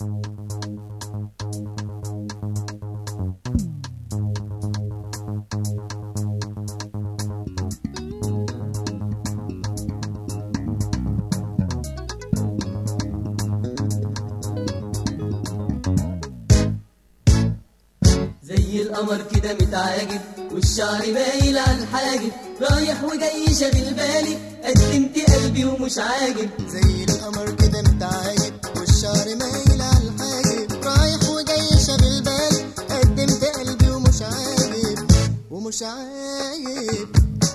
زي القمر كده متعاجب والشعر مايل على الحاجب رايح وجاي شاغل بالي قدمت قلبي ومش عاجب زي القمر كده متعايد والشعر مايل على الحاجب رايح وجاي شاغل بالي قدمت قلبي ومش عاجب ومش عاجب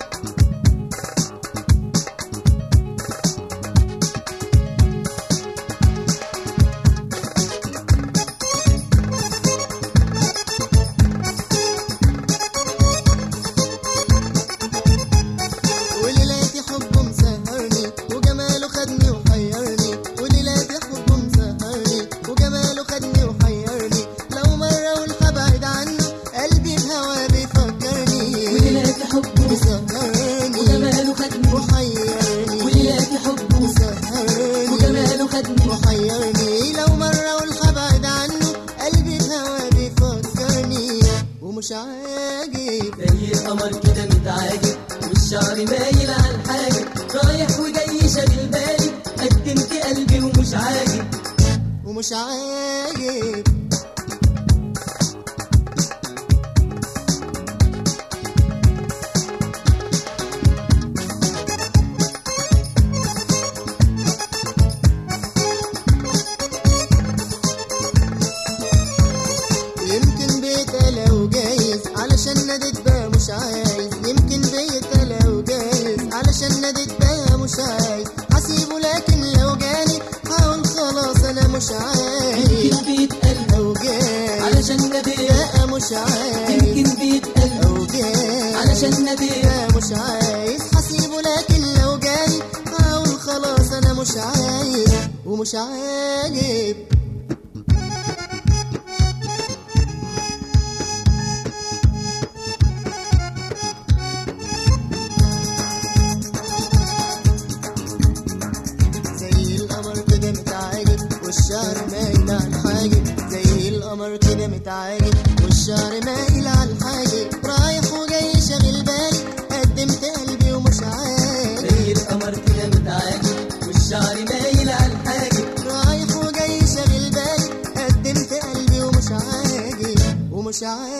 وليلاتي حبه مسهرني وجماله خدني وحيرني وليلاتي حبه مسهرني وجماله خدني وحيرني لو مرة والحب بعيد عنه قلبي بهوا بيفكرني وليلاتي حبه مسهرني وجماله خدني وحيرني وليلاتي حبه مسهرني وجماله خدني وحيرني لو مرة والحب بعيد عنه قلبي بهوا بيفكرني ومش عاجب زي القمر كده متعاجب والشعر مايل على الحاجب رايح وجاي شاغل بالي قدمت قلبي ومش عاجب ومش عاجب يمكن بيتقلى وجايز علشان ناديت بقى مش عايز يمكن بيتقلى وجايز علشان ناديت بقى مش عايز هسيبه لكن لو جاني هقول خلاص انا مش عايز يمكن بيتقل لو جاني علشان نبيع بقى مش عايز يمكن بيتقل لو جاني علشان نبيع بقى مش عايز هسيبه لكن لو جاني هقول خلاص انا مش عايز ومش عاجب زي القمر كده متعاجب والشعر مايل على الحاجب زي القمر كده متعاجب والشعر مايل على الحاجب رايح وجاي شاغل بالي قدمت قلبي ومش عاجب زي القمر كده متعاجب والشعر مايل على الحاجب رايح وجاي شاغل بالي قدمت قلبي ومش عاجب ومش عاجب